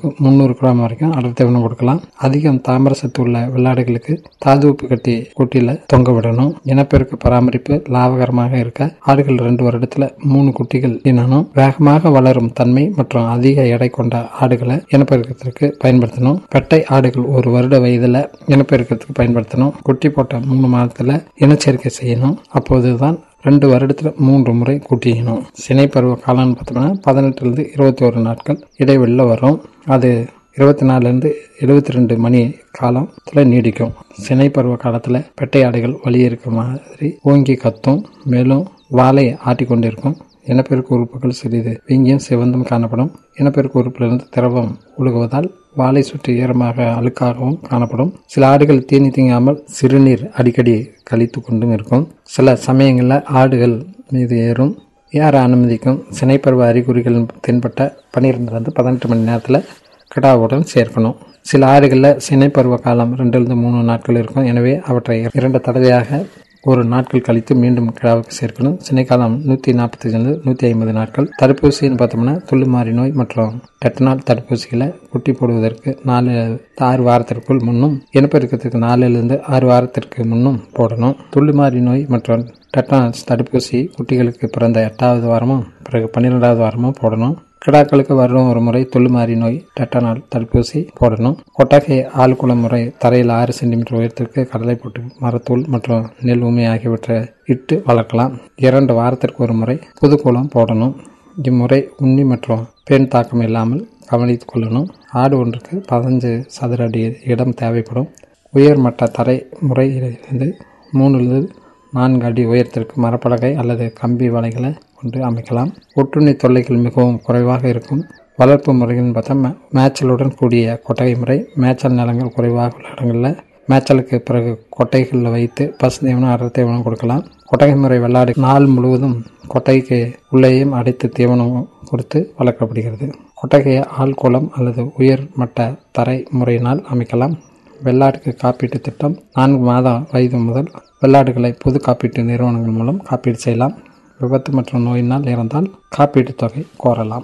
மாதத்துக்கு முந்நூறு கிராம் வரைக்கும் அடர் தீவனம் கொடுக்கலாம் அதிகம் தாமிர சத்து உள்ள வெள்ளாடுகளுக்கு தாது உப்பு கட்டி குட்டியில தொங்க விடணும் இனப்பெருக்க பராமரிப்பு லாபகரமாக இருக்க ஆடுகள் ரெண்டு வருடத்துல மூணு குட்டிகள் இனணும் வேகமாக வளரும் தன்மை மற்றும் அதிக எடை கொண்ட ஆடுகளை இனப்பெருக்கத்திற்கு பயன்படுத்தணும் பெட்டை ஆடுகள் ஒரு வருட வயதுல இனப்பெருக்கத்துக்கு பயன்படுத்தணும் குட்டி போட்ட மூணு மாதத்துல இனச்சேர்க்கை செய்யணும் அப்போதுதான் ரெண்டு வருடத்துல மூன்று முறை கூட்டிக்கணும் சினை பருவ காலம்னு பார்த்தோம்னா பதினெட்டுலேருந்து இருபத்தி ஒரு நாட்கள் இடைவெளியில் வரும் அது இருபத்தி நாலுலேருந்து எழுபத்தி ரெண்டு மணி காலத்தில் நீடிக்கும் சினை பருவ காலத்தில் பெட்டை ஆடுகள் வலி இருக்க மாதிரி ஓங்கி கத்தும் மேலும் வாலை ஆட்டிக்கொண்டிருக்கும் இனப்பெருக்க உறுப்புகள் சிறிது வீங்கியும் சிவந்தும் காணப்படும் இனப்பெருக்க உறுப்பிலிருந்து திரவம் ஒழுகுவதால் வாலை சுற்றி ஈரமாக அழுக்காகவும் காணப்படும் சில ஆடுகள் தீனி திங்காமல் சிறுநீர் அடிக்கடி கழித்து கொண்டும் இருக்கும் சில சமயங்களில் ஆடுகள் மீது ஏறும் ஏற அனுமதிக்கும் சினைப்பருவ அறிகுறிகள் தென்பட்ட பன்னிரெண்டுலேருந்து பதினெட்டு மணி நேரத்தில் கிடாவுடன் சேர்க்கணும் சில ஆடுகளில் சினைப்பருவ காலம் ரெண்டுலேருந்து மூணு நாட்கள் இருக்கும் எனவே அவற்றை இரண்டு தடவையாக ஒரு நாட்கள் கழித்து மீண்டும் கிடாவுக்கு சேர்க்கணும் சினைக்காலம் நூற்றி நாற்பத்தஞ்சிலிருந்து நூற்றி ஐம்பது நாட்கள் தடுப்பூசின்னு பார்த்தோம்னா துள்ளுமாறி நோய் மற்றும் டெட்டனால் தடுப்பூசிகளை குட்டி போடுவதற்கு நாலு ஆறு வாரத்திற்குள் முன்னும் இனப்பெருக்கத்துக்கு நாலுலேருந்து ஆறு வாரத்திற்கு முன்னும் போடணும் துள்ளுமாறி நோய் மற்றும் டெட்டனால்ஸ் தடுப்பூசி குட்டிகளுக்கு பிறந்த எட்டாவது வாரமும் பிறகு பன்னிரெண்டாவது வாரமும் போடணும் கிடாக்களுக்கு வரும் ஒரு முறை துள்ளுமாறி நோய் டெட்டனால் தடுப்பூசி போடணும் கொட்டகை ஆழ்குளம் முறை தரையில் ஆறு சென்டிமீட்டர் உயரத்திற்கு கடலை போட்டு மரத்தூள் மற்றும் நெல் உமை ஆகியவற்றை இட்டு வளர்க்கலாம் இரண்டு வாரத்திற்கு ஒரு முறை புதுக்குளம் போடணும் இம்முறை உண்ணி மற்றும் பெண் தாக்கம் இல்லாமல் கவனித்துக் கொள்ளணும் ஆடு ஒன்றுக்கு பதினஞ்சு சதுர அடி இடம் தேவைப்படும் உயர்மட்ட தரை முறையிலிருந்து மூணுலேருந்து நான்கு அடி உயரத்திற்கு மரப்பலகை அல்லது கம்பி வலைகளை கொண்டு அமைக்கலாம் ஒட்டுண்ணி தொல்லைகள் மிகவும் குறைவாக இருக்கும் வளர்ப்பு முறைகள்னு பார்த்தா மே மேய்ச்சலுடன் கூடிய கொட்டகை முறை மேய்ச்சல் நிலங்கள் குறைவாக உள்ள இடங்களில் மேய்ச்சலுக்கு பிறகு கொட்டைகளில் வைத்து பசு தீவனம் அடர் தீவனம் கொடுக்கலாம் கொட்டகை முறை வெள்ளாடு நாள் முழுவதும் கொட்டகைக்கு உள்ளேயும் அடைத்து தீவனம் கொடுத்து வளர்க்கப்படுகிறது கொட்டகையை ஆழ்குளம் அல்லது உயர் மட்ட தரை முறையினால் அமைக்கலாம் வெள்ளாடுக்கு காப்பீட்டு திட்டம் நான்கு மாதம் வயது முதல் வெள்ளாடுகளை பொது காப்பீட்டு நிறுவனங்கள் மூலம் காப்பீடு செய்யலாம் விபத்து மற்றும் நோயினால் இறந்தால் காப்பீட்டு தொகை கோரலாம்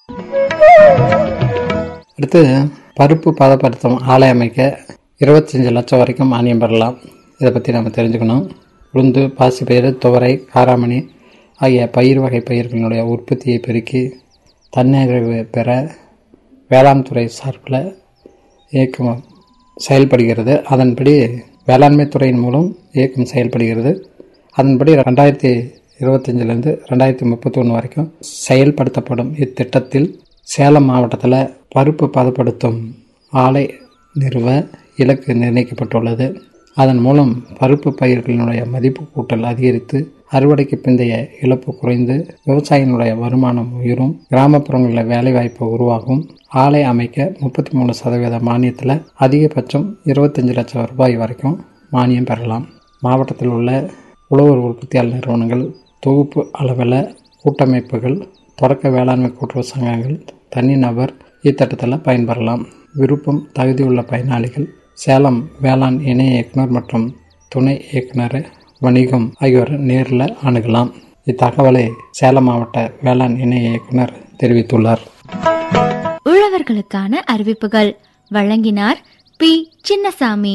அடுத்து பருப்பு பதப்படுத்தும் ஆலை அமைக்க இருபத்தஞ்சி லட்சம் வரைக்கும் மானியம் பெறலாம் இதை பற்றி நம்ம தெரிஞ்சுக்கணும் உளுந்து பாசிப்பயிறு துவரை காராமணி ஆகிய பயிர் வகை பயிர்களினுடைய உற்பத்தியை பெருக்கி தன்னிறைவு பெற வேளாண் துறை சார்பில் இயக்கம் செயல்படுகிறது அதன்படி வேளாண்மை துறையின் மூலம் இயக்கம் செயல்படுகிறது அதன்படி ரெண்டாயிரத்தி இருபத்தஞ்சிலேருந்து ரெண்டாயிரத்தி முப்பத்தொன்று வரைக்கும் செயல்படுத்தப்படும் இத்திட்டத்தில் சேலம் மாவட்டத்தில் பருப்பு பதப்படுத்தும் ஆலை நிறுவ இலக்கு நிர்ணயிக்கப்பட்டுள்ளது அதன் மூலம் பருப்பு பயிர்களினுடைய மதிப்பு கூட்டல் அதிகரித்து அறுவடைக்கு பிந்தைய இழப்பு குறைந்து விவசாயிகளுடைய வருமானம் உயரும் கிராமப்புறங்களில் வேலைவாய்ப்பு உருவாகும் ஆலை அமைக்க முப்பத்தி மூணு சதவீத மானியத்தில் அதிகபட்சம் இருபத்தஞ்சி லட்சம் ரூபாய் வரைக்கும் மானியம் பெறலாம் மாவட்டத்தில் உள்ள உழவர் உற்பத்தியாளர் நிறுவனங்கள் தொகுப்பு அளவில் கூட்டமைப்புகள் தொடக்க வேளாண்மை கூட்டுறவு சங்கங்கள் தனிநபர் இத்திட்டத்தில் பயன்பெறலாம் விருப்பம் தகுதியுள்ள பயனாளிகள் சேலம் வேளாண் இணை இயக்குனர் மற்றும் துணை இயக்குனர் வணிகம் ஆகியோரை நேரில் அணுகலாம் இத்தகவலை சேலம் மாவட்ட வேளாண் இணை இயக்குனர் தெரிவித்துள்ளார் உழவர்களுக்கான அறிவிப்புகள் வழங்கினார் P Chinnasamy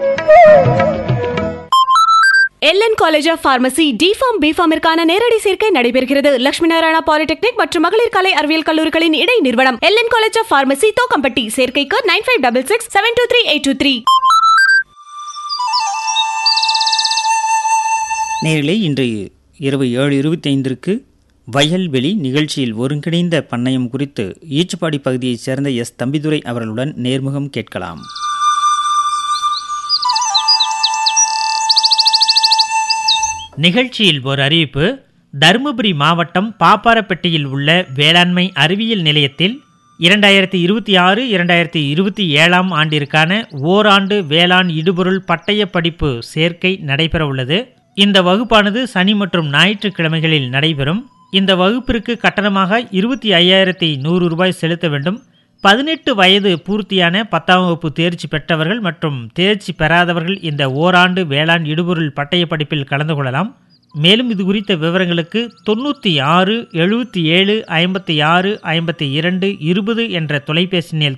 LN college of pharmacy D Pharm பிஃபார்மிற்கான நேரடி சேர்க்கை நடைபெறுகிறது லட்சுமி நாராயணா பாலிடெக்னிக் மற்றும் மகளிர் கலை அறிவியல் கல்லூரிகளின் இடை நிறுவனம் LN college of pharmacy Thokkampatti சேர்க்கைக்கு nine five double six seven two three eight two three நேரிலே இன்று இரவு ஏழு இருபத்தைந்திற்கு வயல்வெளி நிகழ்ச்சியில் ஒருங்கிணைந்த பண்ணையம் குறித்து ஈச்சப்பாடி பகுதியைச் சேர்ந்த எஸ் தம்பிதுரை அவர்களுடன் நேர்முகம் கேட்கலாம் நிகழ்ச்சியில் ஒரு அறிவிப்பு தருமபுரி மாவட்டம் பாப்பாரப்பட்டியில் உள்ள வேளாண்மை அறிவியல் நிலையத்தில் இரண்டாயிரத்தி இருபத்தி ஆறு இரண்டாயிரத்தி இருபத்தி ஏழாம் ஆண்டிற்கான ஓராண்டு வேளாண் இடுபொருள் பட்டய படிப்பு சேர்க்கை நடைபெற உள்ளது இந்த வகுப்பானது சனி மற்றும் ஞாயிற்றுக்கிழமைகளில் நடைபெறும் இந்த வகுப்பிற்கு கட்டணமாக இருபத்தி ஐயாயிரத்தி நூறு ரூபாய் செலுத்த வேண்டும் பதினெட்டு வயது பூர்த்தியான பத்தாம் வகுப்பு தேர்ச்சி பெற்றவர்கள் மற்றும் தேர்ச்சி பெறாதவர்கள் இந்த ஓராண்டு வேளாண் இடுபொருள் பட்டய படிப்பில் கலந்து கொள்ளலாம் மேலும் இது குறித்த விவரங்களுக்கு தொண்ணூற்றி ஆறு எழுபத்தி ஏழு ஐம்பத்தி ஆறு ஐம்பத்தி இரண்டு இருபது என்ற தொலைபேசி எண்